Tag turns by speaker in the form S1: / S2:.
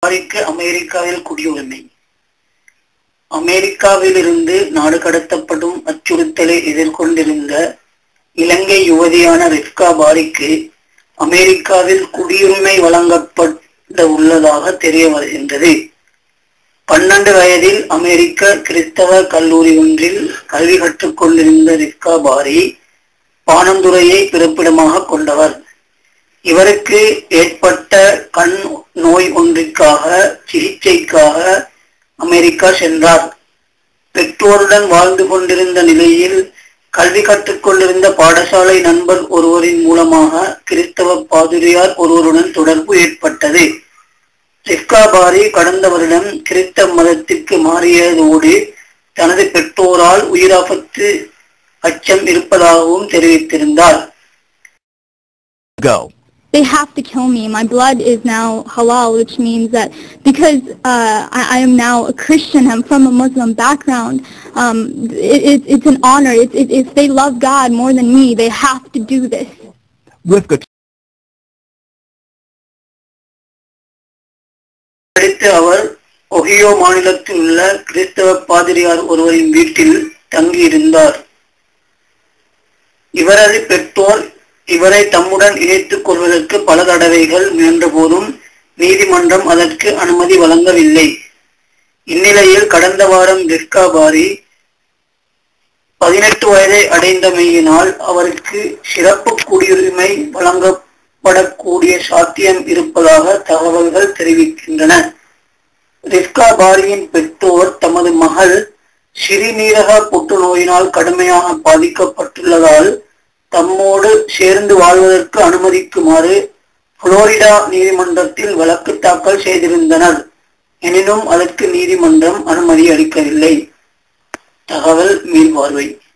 S1: பாரிக்கு அமெரிக்காவில் குடியுரிமை அமெரிக்காவிலிருந்து நாடு கடத்தப்படும் அச்சுறுத்தலை எதிர்கொண்டிருந்த இலங்கை யுவதியான ரிப்கா பாரிக்கு அமெரிக்காவில் குடியுரிமை வழங்கப்பட உள்ளதாக தெரிய வருகின்றது பன்னெண்டு வயதில் அமெரிக்க கிறிஸ்தவ கல்லூரி ஒன்றில் கல்வி கற்றுக் கொண்டிருந்த ரிப்கா பாரி பானந்துறையை பிறப்பிடமாக கொண்டவர் இவருக்கு ஏற்பட்ட கண் நோய் ஒன்றிற்காக சிகிச்சைக்காக அமெரிக்கா சென்றார் பெற்றோருடன் வாழ்ந்து கொண்டிருந்த நிலையில் கல்வி கற்றுக் கொண்டிருந்த பாடசாலை நண்பர் ஒருவரின் மூலமாக கிறிஸ்தவ பாதிரியார் ஒருவருடன் தொடர்பு ஏற்பட்டது ரிப்கா பாரி கடந்த வருடம் கிறிஸ்தவ மதத்திற்கு மாறியதோடு தனது பெற்றோரால் உயிராபத்து அச்சம் இருப்பதாகவும் தெரிவித்திருந்தார்
S2: Go.
S3: they have to kill me. My blood is now halal, which means that because uh, I, I am now a Christian, I'm from a Muslim background, um, it, it, it's an honor. It, it, if they love God more than me, they have to do this.
S2: Rivka
S1: அடுத்து அவர் Ohio மாநிலத்தில் உள்ள கிறிஸ்தவ பாதிரியார் ஒருவரின் வீட்டில் தங்கியிருந்தார் இவரது பெற்றோர் இவரை தம்முடன் இணைத்துக் கொள்வதற்கு பல தடவைகள் முயன்ற போதும் நீதிமன்றம் அதற்கு அனுமதி வழங்கவில்லை இந்நிலையில் கடந்த வாரம் ரிஸ்கா பாரி பதினெட்டு வயதை அடைந்தமையினால் அவருக்கு சிறப்பு குடியுரிமை வழங்கப்படக்கூடிய சாத்தியம் இருப்பதாக தகவல்கள் தெரிவிக்கின்றன ரிஸ்கா பாரியின் பெற்றோர் தமது மகள் சிறுநீரக புற்றுநோயினால் கடுமையாக பாதிக்கப்பட்டுள்ளதால் தம்மோடு சேர்ந்து வாழ்வதற்கு அனுமதிக்குமாறு புளோரிடா நீதிமன்றத்தில் வழக்கு தாக்கல் செய்திருந்தனர் எனினும் அதற்கு நீதிமன்றம் அனுமதி அளிக்கவில்லை தகவல் மீள்பார்வை